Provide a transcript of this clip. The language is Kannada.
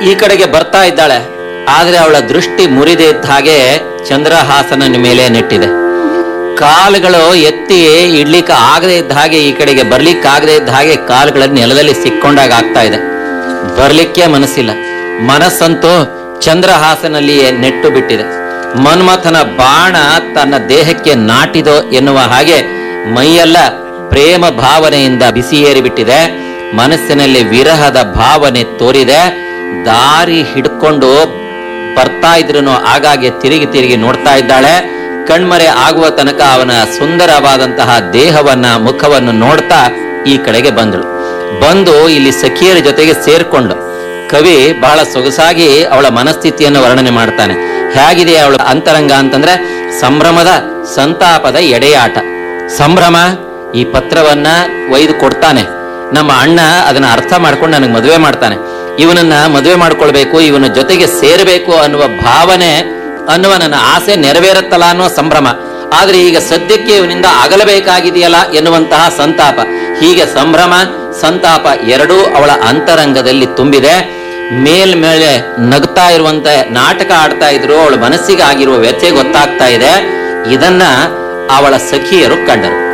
ಈ ಕಡೆಗೆ ಬರ್ತಾ ಇದ್ದಾಳೆ ಆದ್ರೆ ಅವಳ ದೃಷ್ಟಿ ಮುರಿದೇ ಇದ್ದ ಹಾಗೆ ಚಂದ್ರಹಾಸನ ಮೇಲೆ ನೆಟ್ಟಿದೆ ಕಾಲುಗಳು ಎತ್ತಿ ಇಡ್ಲಿಕ್ಕೆ ಆಗದೆ ಇದ್ದ ಹಾಗೆ ಈ ಕಡೆಗೆ ಬರ್ಲಿಕ್ಕೆ ಆಗದೆ ಇದ್ದ ಹಾಗೆ ಕಾಲುಗಳನ್ನು ನೆಲದಲ್ಲಿ ಸಿಕ್ಕೊಂಡಾಗ ಆಗ್ತಾ ಇದೆ ಬರ್ಲಿಕ್ಕೆ ಮನಸ್ಸಿಲ್ಲ ಮನಸ್ಸಂತೂ ಚಂದ್ರಹಾಸನಲ್ಲಿಯೇ ನೆಟ್ಟು ಬಿಟ್ಟಿದೆ ಮನ್ಮಥನ ಬಾಣ ತನ್ನ ದೇಹಕ್ಕೆ ನಾಟಿದೋ ಎನ್ನುವ ಹಾಗೆ ಮೈಯೆಲ್ಲ ಪ್ರೇಮ ಭಾವನೆಯಿಂದ ಬಿಸಿಯೇರಿ ಬಿಟ್ಟಿದೆ ಮನಸ್ಸಿನಲ್ಲಿ ವಿರಹದ ಭಾವನೆ ತೋರಿದೆ ದಾರಿ ಹಿಡ್ಕೊಂಡು ಬರ್ತಾ ಇದ್ರು ಆಗಾಗ್ಗೆ ತಿರುಗಿ ತಿರುಗಿ ನೋಡ್ತಾ ಇದ್ದಾಳೆ ಕಣ್ಮರೆ ಆಗುವ ತನಕ ಅವನ ಸುಂದರವಾದಂತಹ ದೇಹವನ್ನ ಮುಖವನ್ನು ನೋಡ್ತಾ ಈ ಕಡೆಗೆ ಬಂದಳು ಬಂದು ಇಲ್ಲಿ ಸಖಿಯರ ಜೊತೆಗೆ ಸೇರ್ಕೊಂಡು ಕವಿ ಬಹಳ ಸೊಗಸಾಗಿ ಅವಳ ಮನಸ್ಥಿತಿಯನ್ನು ವರ್ಣನೆ ಮಾಡ್ತಾನೆ ಹೇಗಿದೆ ಅವಳ ಅಂತರಂಗ ಅಂತಂದ್ರೆ ಸಂಭ್ರಮದ ಸಂತಾಪದ ಎಡೆಯಾಟ ಸಂಭ್ರಮ ಈ ಪತ್ರವನ್ನ ಒಯ್ದು ಕೊಡ್ತಾನೆ ನಮ್ಮ ಅಣ್ಣ ಅದನ್ನ ಅರ್ಥ ಮಾಡ್ಕೊಂಡು ನನಗೆ ಮದುವೆ ಮಾಡ್ತಾನೆ ಇವನನ್ನ ಮದುವೆ ಮಾಡ್ಕೊಳ್ಬೇಕು ಇವನ ಜೊತೆಗೆ ಸೇರಬೇಕು ಅನ್ನುವ ಭಾವನೆ ಅನ್ನುವ ನನ್ನ ಆಸೆ ನೆರವೇರುತ್ತಲ್ಲ ಅನ್ನುವ ಸಂಭ್ರಮ ಆದ್ರೆ ಈಗ ಸದ್ಯಕ್ಕೆ ಇವನಿಂದ ಅಗಲಬೇಕಾಗಿದೆಯಲ್ಲ ಎನ್ನುವಂತಹ ಸಂತಾಪ ಹೀಗೆ ಸಂಭ್ರಮ ಸಂತಾಪ ಎರಡೂ ಅವಳ ಅಂತರಂಗದಲ್ಲಿ ತುಂಬಿದೆ ಮೇಲ್ಮೇಲೆ ನಗ್ತಾ ಇರುವಂತ ನಾಟಕ ಆಡ್ತಾ ಇದ್ರು ಅವಳ ಮನಸ್ಸಿಗೆ ಆಗಿರುವ ವ್ಯಥೆ ಗೊತ್ತಾಗ್ತಾ ಇದೆ ಇದನ್ನ ಅವಳ ಸಖಿಯರು ಕಂಡರು